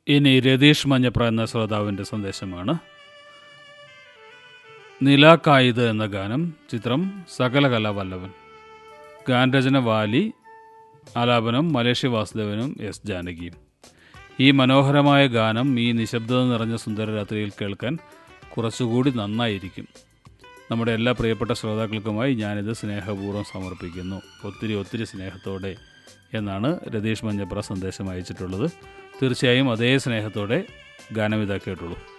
ഇനി രതീഷ് മഞ്ഞപ്ര എന്ന ശ്രോതാവിൻ്റെ സന്ദേശമാണ് നിലാക്കായിത് എന്ന ഗാനം ചിത്രം സകലകല വല്ലവൻ ഗാനരചന വാലി ആലാപനം മലേഷ്യ വാസുദേവനും എസ് ജാനകിയും ഈ മനോഹരമായ ഗാനം ഈ നിശബ്ദത നിറഞ്ഞ സുന്ദര രാത്രിയിൽ കേൾക്കാൻ കുറച്ചുകൂടി നന്നായിരിക്കും നമ്മുടെ എല്ലാ പ്രിയപ്പെട്ട ശ്രോതാക്കൾക്കുമായി ഞാനിത് സ്നേഹപൂർവ്വം സമർപ്പിക്കുന്നു ഒത്തിരി ഒത്തിരി സ്നേഹത്തോടെ എന്നാണ് രതീഷ് മഞ്ഞപ്ര സന്ദേശം അയച്ചിട്ടുള്ളത് തീർച്ചയായും അതേ സ്നേഹത്തോടെ ഗാനം ഇതാ കേട്ടുള്ളൂ